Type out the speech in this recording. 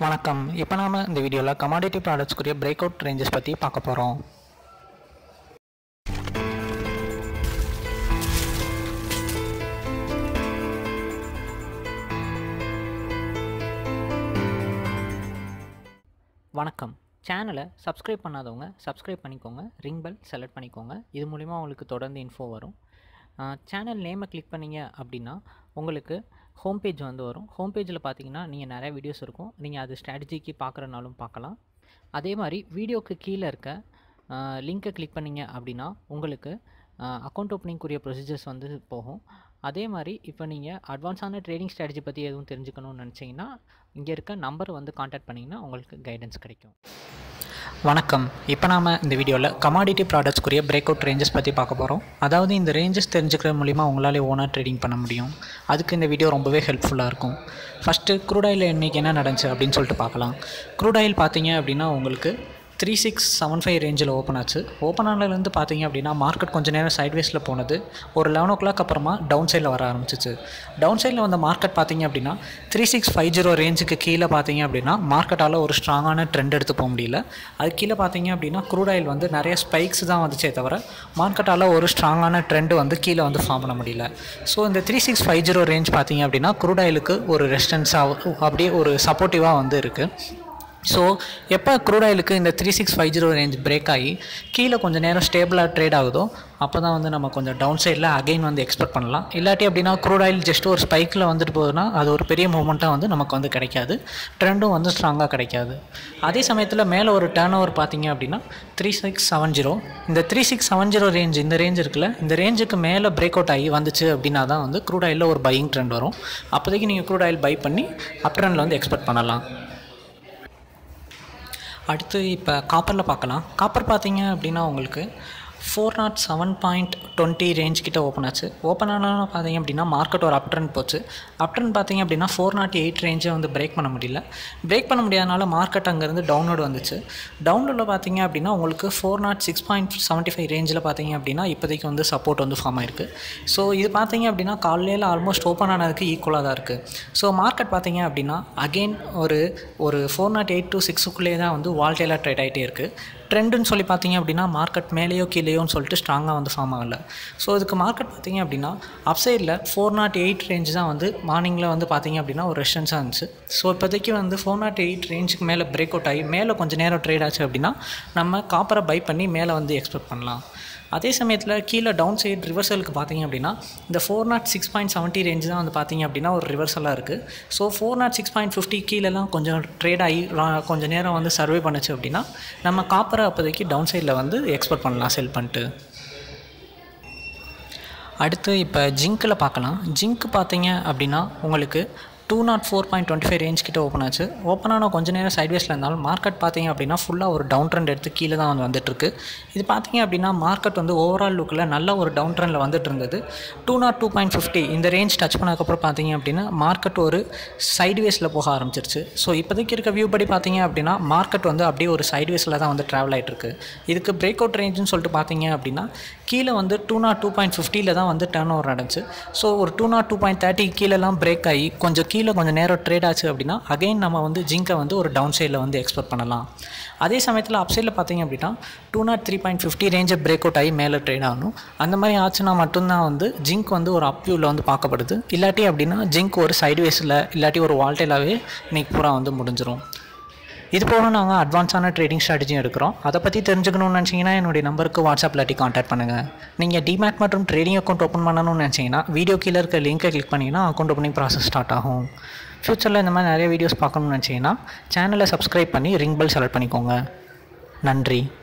வணக்கம் இப்போ நாம இந்த வீடியோவில் கமாடிட்டி ப்ராடக்ட்ஸ்க்குரிய பிரேக் அவுட் ரேஞ்சஸ் பற்றி பார்க்க போகிறோம் வணக்கம் சேனலை சப்ஸ்கிரைப் பண்ணாதவங்க சப்ஸ்கிரைப் பண்ணிக்கோங்க ரிங் பெல் செலக்ட் பண்ணிக்கோங்க இது மூலிமா உங்களுக்கு தொடர்ந்து இன்ஃபோ வரும் சேனல் நேமை கிளிக் பண்ணீங்க அப்படின்னா உங்களுக்கு ஹோம் பேஜ் வந்து வரும் ஹோம் பேஜில் பார்த்தீங்கன்னா நீங்கள் நிறைய வீடியோஸ் இருக்கும் நீங்கள் அது ஸ்ட்ராட்டஜிக்கு பார்க்குறனாலும் பார்க்கலாம் அதே மாதிரி வீடியோக்கு கீழே இருக்க லிங்க்கை கிளிக் பண்ணீங்க அப்படின்னா உங்களுக்கு அக்கௌண்ட் ஓப்பனிங்குரிய ப்ரொசீஜர்ஸ் வந்து போகும் அதே மாதிரி இப்போ நீங்கள் அட்வான்ஸான ட்ரேடிங் ஸ்ட்ராட்டஜி பற்றி எதுவும் தெரிஞ்சுக்கணும்னு நினச்சிங்கன்னா இங்கே இருக்க நம்பர் வந்து காண்டாக்ட் பண்ணிங்கன்னா உங்களுக்கு கைடன்ஸ் கிடைக்கும் வணக்கம் இப்போ நாம் இந்த வீடியோவில் கமாடிட்டி ப்ராடக்ட்ஸ்க்குரிய பிரேக் அவுட் ரேஞ்சஸ் பற்றி பார்க்க போகிறோம் அதாவது இந்த ரேஞ்சஸ் தெரிஞ்சுக்கிற மூலிமா உங்களால் ஓனாக ட்ரேடிங் பண்ண முடியும் அதுக்கு இந்த வீடியோ ரொம்பவே ஹெல்ப்ஃபுல்லாக இருக்கும் ஃபஸ்ட்டு க்ரூடாயில் இன்றைக்கி என்ன நடந்துச்சு அப்படின்னு சொல்லிட்டு பார்க்கலாம் க்ரூடாயில் பார்த்தீங்க அப்படின்னா உங்களுக்கு த்ரீ சிக்ஸ் செவன் ஃபைவ் ரேஞ்சில் ஓப்பன் ஆச்சு ஓப்பன் ஆனதுலேருந்து பார்த்தீங்க அப்படின்னா மார்க்கெட் கொஞ்சம் நேரம் சைட்வேஸில் போனது ஒரு லெவன் ஓ கிளாக் அப்புறமா டவுன் சைடில் வர ஆரம்பிச்சிச்சு டவுன் சைடில் வந்த மார்க்கெட் பார்த்தீங்க அப்படின்னா த்ரீ சிக்ஸ் ஃபைவ் ஜீரோ ரேஞ்சுக்கு கீழே பார்த்தீங்க அப்படின்னா மார்க்கெட்டால் ஒரு ஸ்ட்ராங்கான ட்ரெண்ட் எடுத்து போக முடியல அது கீழே பார்த்தீங்க அப்படின்னா க்ரூட் ஆயில் வந்து நிறைய ஸ்பைக்ஸ் தான் வந்துச்சே தவிர மார்க்கெட்டால் ஒரு ஸ்ட்ராங்கான ட்ரெண்டு வந்து கீழே வந்து ஃபார்ம் பண்ண முடியல ஸோ இந்த three six five zero range பார்த்தீங்க அப்படின்னா க்ரூட் ஆயிலுக்கு ஒரு ரெஸ்டன்ஸாக அப்படியே ஒரு சப்போர்ட்டிவாக வந்து இருக்குது ஸோ எப்போ க்ரூட் ஆயிலுக்கு இந்த three six five zero range break ஆகி கீழே கொஞ்சம் நேரம் ஸ்டேபிளாக ட்ரேட் ஆகுதோ அப்போ தான் வந்து நம்ம கொஞ்சம் டவுன் சைடில் அகைன் வந்து எக்ஸ்பெக்ட் பண்ணலாம் இல்லாட்டி அப்படின்னா க்ரூட் ஆயில் ஜஸ்ட் ஒரு ஸ்பைக்கில் வந்துட்டு போகுதுன்னா அது ஒரு பெரிய மூமெண்ட்டாக வந்து நமக்கு வந்து கிடைக்காது ட்ரெண்டும் வந்து ஸ்ட்ராங்காக கிடைக்காது அதே சமயத்தில் மேலே ஒரு டேர்ன் ஓவர் பார்த்தீங்க அப்படின்னா த்ரீ சிக்ஸ் செவன் ஜீரோ இந்த three six seven zero range இந்த ரேஞ்ச் இருக்குல்ல இந்த ரேஞ்சுக்கு மேலே பிரேக் அவுட் ஆகி வந்துச்சு அப்படின்னா தான் வந்து க்ரூட் ஆயிலில் ஒரு பையிங் ட்ரெண்ட் வரும் அப்போதைக்கு நீங்கள் க்ரூட் ஆயில் பை பண்ணி அப் ட்ரெண்டில் வந்து எக்ஸ்பெக்ட் பண்ணலாம் அடுத்து இப்போ காப்பரில் பார்க்கலாம் காப்பர் பார்த்தீங்க அப்படின்னா உங்களுக்கு four nought seven point twenty range கிட்ட ஓப்பன் ஆச்சு ஓப்பன் ஆனாலும் பார்த்தீங்க அப்படின்னா மார்க்கெட் ஒரு அப் ட்ரெண்ட் போச்சு அப் ட்ரெண்ட் பார்த்தீங்க அப்படின்னா ஃபோர் நாட் எயிட் ரேஞ்சை வந்து பிரேக் பண்ண முடியல பிரேக் பண்ண முடியாதனால மார்க்கெட் அங்கேருந்து டவுன்லோடு வந்துச்சு டவுன்லோடில் பார்த்தீங்க அப்படின்னா உங்களுக்கு four nought six point seventy five ரேஞ்சில் பார்த்தீங்க அப்படின்னா இப்போதைக்கு வந்து சப்போர்ட் வந்து ஃபார்ம் ஆயிருக்கு ஸோ இது பார்த்தீங்க அப்படின்னா காலையில் ஆல்மோஸ்ட் ஓப்பன் ஆனதுக்கு ஈக்குவலாக தான் இருக்குது ஸோ மார்க்கெட் பார்த்தீங்க அப்படின்னா அகெயின் ஒரு ஒரு ஃபோர் நாட் எயிட் டு சிக்ஸுக்குள்ளே தான் வந்து வால்டேலாக ட்ரேட் ஆகிட்டே இருக்குது ட்ரெண்டுன்னு சொல்லி பார்த்தீங்க அப்படின்னா மார்க்கெட் மேலேயோ கீழேயோன்னு சொல்லிட்டு ஸ்ட்ராங்காக வந்து ஃபார்ம் ஆகலை ஸோ இதுக்கு மார்க்கெட் பார்த்தீங்க அப்படின்னா அப்சைடில் ஃபோர் நாட் எயிட் ரேஞ்ச் தான் வந்து மார்னிங்கில் வந்து பார்த்தீங்க அப்படின்னா ஒரு ரெஸ்டன்ஸாக இருந்துச்சு ஸோ இப்போதைக்கு வந்து ஃபோர் நாட் எயிட் ரேஞ்சுக்கு மேலே பிரேக் அவுட் ஆகி மேலே கொஞ்சம் நேரம் ட்ரேட் ஆச்சு அப்படின்னா நம்ம காப்பரை பை பண்ணி மேலே வந்து எக்ஸ்பெக்ட் பண்ணலாம் அதே சமயத்தில் கீழே டவுன் சைடு ரிவர்சலுக்கு பார்த்தீங்க அப்படின்னா இந்த four nought six point seventy range தான் வந்து பார்த்தீங்க அப்படின்னா ஒரு ரிவர்சலாக இருக்குது so four nought six point fifty கீழெல்லாம் கொஞ்சம் ட்ரேட் ஆகி கொஞ்சம் நேரம் வந்து சர்வே பண்ணுச்சு அப்படின்னா நம்ம காப்பரை அப்போதைக்கு டவுன் சைடில் வந்து எக்ஸ்பெக்ட் பண்ணலாம் செல் பண்ணிட்டு அடுத்து இப்போ ஜிங்க்கில் பார்க்கலாம் ஜிங்க் பார்த்தீங்க அப்படின்னா உங்களுக்கு two nought four point twenty five range கிட்ட ஓப்பன் ஆச்சு ஓப்பன் ஆன கொஞ்சம் நேரம் சைட்வேஸில் இருந்தாலும் மார்க்கெட் பார்த்தீங்க அப்படின்னா ஃபுல்லாக ஒரு டவுன் ட்ரெண்ட் எடுத்து கீழே தான் வந்து வந்துட்டுருக்கு இது பார்த்தீங்க அப்படின்னா மார்க்கெட் வந்து ஓவரால் லுக்கில் நல்ல ஒரு டவுன் ட்ரெண்டில் வந்துட்டு இருந்தது two nought two point fifty இந்த ரேஞ்ச் டச் பண்ணதுக்கப்புறம் பார்த்தீங்க அப்படின்னா மார்க்கெட் ஒரு சைட்வேஸில் போக ஆரம்பிச்சிருச்சு ஸோ இப்போதைக்கு இருக்க வியூ படி பார்த்தீங்க அப்படின்னா மார்க்கெட் வந்து அப்படியே ஒரு சைட்வேஸில் தான் வந்து ட்ராவல் ஆகிட்டு இருக்கு இதுக்கு பிரேக் அவுட் ரேஞ்சுன்னு சொல்லிட்டு பார்த்தீங்க அப்படின்னா கீழே வந்து டூ நாட் டூ பாயிண்ட் ஃபிஃப்டியில் தான் வந்து டர்ன் ஓவர் நடந்துச்சு ஸோ ஒரு two nought two point thirty கீழெல்லாம் பிரேக் ஆகி கொஞ்சம் கீழே கொஞ்சம் நேரம் ட்ரேட் ஆச்சு அப்படின்னா அகைன் நம்ம வந்து ஜிங்கை வந்து ஒரு டவுன் சைடில் வந்து எக்ஸ்பெக்ட் பண்ணலாம் அதே சமயத்தில் அப் சைடில் பார்த்தீங்க அப்படின்னா two nought three point fifty ரேஞ்சை பிரேக் அவுட் ஆகி மேலே ட்ரேட் ஆகணும் அந்த மாதிரி ஆச்சுன்னா மட்டும்தான் வந்து ஜிங்க் வந்து ஒரு அப் வியூவில் வந்து பார்க்கப்படுது இல்லாட்டி அப்படின்னா ஜிங்க் ஒரு சைட்வேஸில் இல்லாட்டி ஒரு வால்டேலாகவே இன்னைக்கு பூரா வந்து முடிஞ்சிடும் இது போக நாங்கள் அட்வான்ஸான ட்ரேடிங் ஸ்ட்ராட்டஜியும் எடுக்கிறோம் அதை பற்றி தெரிஞ்சுக்கணும்னு நினச்சிங்கன்னா என்னுடைய நம்பருக்கு வாட்ஸ்அப் இல்லாட்டி காண்டாக்ட் பண்ணுங்கள் நீங்கள் டிமேட் மற்றும் ட்ரேடிங் அக்கௌண்ட் ஓப்பன் பண்ணணும்னு நினச்சிங்கன்னா வீடியோ கீழே இருக்க லிங்கை கிளிக் பண்ணிங்கன்னா அக்கௌண்ட் ஓப்பனிங் ப்ராசஸ் ஸ்டார்ட் ஆகும் ஃப்யூச்சரில் இந்த மாதிரி நிறைய வீடியோஸ் பார்க்கணும்னு நினச்சிங்கன்னா சேனலை சப்ஸ்கிரைப் பண்ணி ரிங் பெல் செலக்ட் பண்ணிக்கோங்க நன்றி